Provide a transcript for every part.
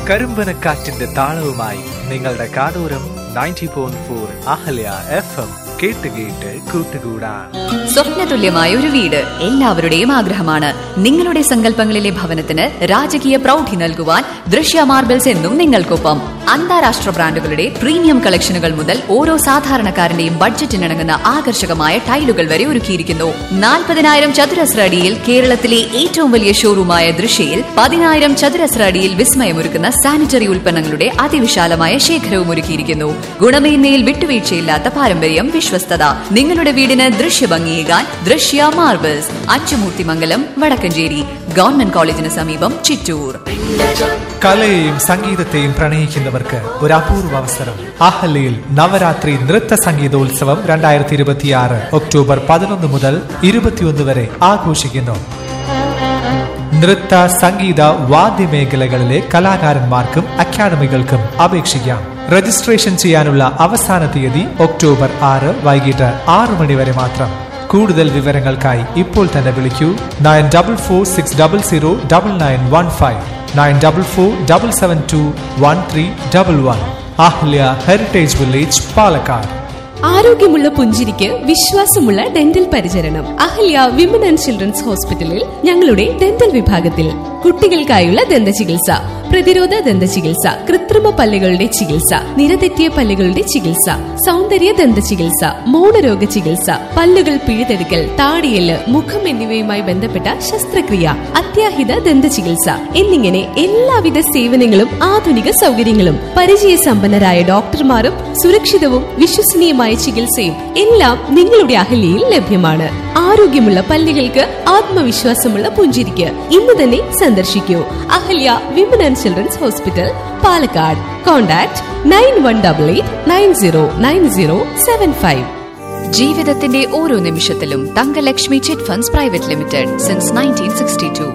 കരിമ്പനക്കാറ്റിന്റെ താളവുമായി നിങ്ങളുടെ കാതോരം ninety point four Ahalya FM എം കേട്ട് കേട്ട് കൂട്ടുകൂടാൻ സ്വപ്നതുല്യമായ ഒരു വീട് എല്ലാവരുടെയും ആഗ്രഹമാണ് നിങ്ങളുടെ സങ്കല്പങ്ങളിലെ ഭവനത്തിന് രാജകീയ പ്രൗഢി നൽകുവാൻ ദൃശ്യ മാർബിൾസ് എന്നും നിങ്ങൾക്കൊപ്പം അന്താരാഷ്ട്ര ബ്രാൻഡുകളുടെ പ്രീമിയം കളക്ഷനുകൾ മുതൽ ഓരോ സാധാരണക്കാരന്റെയും ബഡ്ജറ്റിനിണങ്ങുന്ന ആകർഷകമായ ടൈലുകൾ വരെ ഒരുക്കിയിരിക്കുന്നു നാൽപ്പതിനായിരം ചതുരശ്ര അടിയിൽ കേരളത്തിലെ ഏറ്റവും വലിയ ഷോറൂമായ ദൃശ്യയിൽ പതിനായിരം ചതുരശ്ര അടിയിൽ വിസ്മയമൊരുക്കുന്ന സാനിറ്ററി ഉൽപ്പന്നങ്ങളുടെ അതിവിശാലമായ ശേഖരവും ഒരുക്കിയിരിക്കുന്നു ഗുണമേന്മയിൽ വിട്ടുവീഴ്ചയില്ലാത്ത പാരമ്പര്യം വിശ്വസ്തത നിങ്ങളുടെ വീടിന് ദൃശ്യഭംഗിയേകാൻ ദൃശ്യ മാർബിൾസ് അച്ചുമൂർത്തിമംഗലം വടക്കഞ്ചേരി ഗവൺമെന്റ് കോളേജിന് സമീപം ചിറ്റൂർ കലയെയും സംഗീതത്തെയും പ്രണയിക്കുന്നവർക്ക് ഒരു അപൂർവ അവസരം അഹല്യയിൽ നവരാത്രി നൃത്ത സംഗീതോത്സവം രണ്ടായിരത്തി ഇരുപത്തിയാറ് ഒക്ടോബർ പതിനൊന്ന് മുതൽ ഇരുപത്തിയൊന്ന് വരെ ആഘോഷിക്കുന്നു നൃത്ത സംഗീത വാദ്യമേഖലകളിലെ കലാകാരന്മാർക്കും അക്കാദമികൾക്കും അപേക്ഷിക്കാം രജിസ്ട്രേഷൻ ചെയ്യാനുള്ള അവസാന തീയതി ഒക്ടോബർ ആറ് വൈകിട്ട് ആറു മണി വരെ മാത്രം കൂടുതൽ വിവരങ്ങൾക്കായി ഇപ്പോൾ തന്നെ വിളിക്കൂ nine double four six double zero double nine one five nine double four double seven two one three double one Ahalya heritage village Palakkad ആരോഗ്യമുള്ള പുഞ്ചിരിക്ക് വിശ്വാസമുള്ള ഡെന്റൽ പരിചരണം അഹല്യ വിമൻ ആൻഡ് ചിൽഡ്രൻസ് ഹോസ്പിറ്റലിൽ ഞങ്ങളുടെ ഡെന്റൽ വിഭാഗത്തിൽ കുട്ടികൾക്കായുള്ള ദന്ത ചികിത്സ പ്രതിരോധ ദന്ത ചികിത്സ കൃത്രിമ പല്ലുകളുടെ ചികിത്സ നിരതെറ്റിയ പല്ലുകളുടെ ചികിത്സ സൗന്ദര്യ ദന്ത ചികിത്സ മൗനരോഗ ചികിത്സ പല്ലുകൾ പിഴുതെടുക്കൽ താടിയല് മുഖം എന്നിവയുമായി ബന്ധപ്പെട്ട ശസ്ത്രക്രിയ അത്യാഹിത ദന്ത ചികിത്സ എന്നിങ്ങനെ എല്ലാവിധ സേവനങ്ങളും ആധുനിക സൗകര്യങ്ങളും പരിചയസമ്പന്നരായ ഡോക്ടർമാരും സുരക്ഷിതവും വിശ്വസനീയമായ ചികിത്സയും എല്ലാം നിങ്ങളുടെ അഹല്യയിൽ ലഭ്യമാണ് ആരോഗ്യമുള്ള പല്ലുകൾക്ക് ആത്മവിശ്വാസമുള്ള പുഞ്ചിരിക്ക് ഇന്ന് തന്നെ സന്ദർശിക്കൂ Ahalya women and children's hospital Palakkad contact nine one double eight nine zero nine zero seven five ജീവിതത്തിന്റെ ഓരോ നിമിഷത്തിലും Thangalakshmi chit funds private limited since nineteen sixty two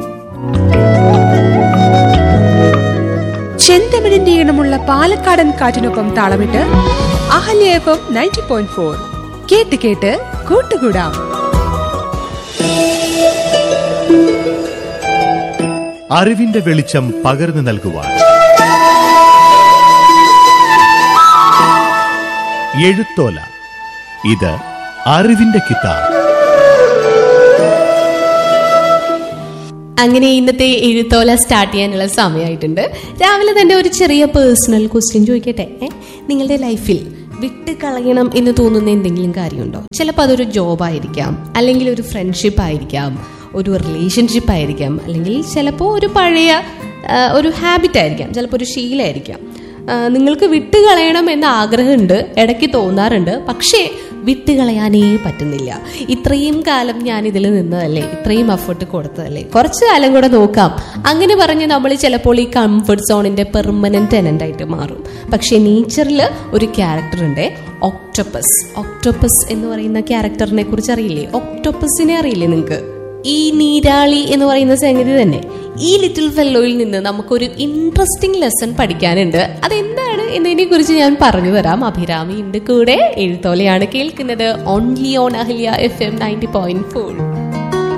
ചെന്തമിഴിന്റെ ഈണമുള്ള പാലക്കാടൻ കാറ്റിനൊപ്പം താളമിട്ട് Ahalya FM ninety point point ഫോർ കേട്ട് കേട്ട് കൂട്ടുകൂടാം അറിവിന്റെ വെളിച്ചം പകർന്നു നൽകുവാൻ എഴുത്തോല ഇത് അറിവിന്റെ കിതാബ് അങ്ങനെ ഇന്നത്തെ എഴുത്തോല സ്റ്റാർട്ട് ചെയ്യാനുള്ള സമയമായിട്ടുണ്ട് രാവിലെ തന്നെ ഒരു ചെറിയ പേഴ്സണൽ ക്വസ്റ്റ്യൻ ചോദിക്കട്ടെ ഏ? നിങ്ങളുടെ ലൈഫിൽ വിട്ട് കളയണം എന്ന് തോന്നുന്ന എന്തെങ്കിലും കാര്യമുണ്ടോ ചിലപ്പോൾ അതൊരു ജോബ് ആയിരിക്കാം അല്ലെങ്കിൽ ഒരു ഫ്രണ്ട്ഷിപ്പ് ആയിരിക്കാം ഒരു റിലേഷൻഷിപ്പ് ആയിരിക്കാം അല്ലെങ്കിൽ ചിലപ്പോൾ ഒരു പഴയ ആ, ഒരു ഹാബിറ്റ് ആയിരിക്കാം ചിലപ്പോൾ ഒരു ശീലമായിരിക്കാം ആ, നിങ്ങൾക്ക് വിട്ട് കളയണം എന്ന ആഗ്രഹമുണ്ട് ഇടയ്ക്ക് തോന്നാറുണ്ട് പക്ഷേ വിട്ട് കളയാനേ പറ്റുന്നില്ല ഇത്രയും കാലം ഞാൻ ഇതിൽ നിന്നതല്ലേ ഇത്രയും എഫേർട്ട് കൊടുത്തതല്ലേ കുറച്ച് കാലം കൂടെ നോക്കാം അങ്ങനെ പറഞ്ഞ് നമ്മൾ ചിലപ്പോൾ ഈ കംഫർട്ട് സോണിന്റെ പെർമനന്റ് ടെനന്റ് ആയിട്ട് മാറും പക്ഷേ നേച്ചറിൽ ഒരു ക്യാരക്ടർ ഉണ്ട് ഒക്ടോപ്പസ് ഒക്ടോപ്പസ് എന്ന് പറയുന്ന ക്യാരക്ടറിനെ കുറിച്ച് അറിയില്ലേ ഒക്ടോപ്പസിനെ അറിയില്ലേ നിങ്ങൾക്ക് ഈ നീരാളി എന്ന് പറയുന്ന സംഗതി തന്നെ ഈ ലിറ്റിൽ ഫെല്ലോയിൽ നിന്ന് നമുക്കൊരു ഇൻട്രസ്റ്റിംഗ് ലെസൺ പഠിക്കാനുണ്ട് അതെന്താണ് എന്നതിനെ കുറിച്ച് ഞാൻ പറഞ്ഞു തരാം അഭിരാമി ഉണ്ട് കൂടെ എഴുത്തോലെയാണ് കേൾക്കുന്നത് only on Ahalya FM ninety point point four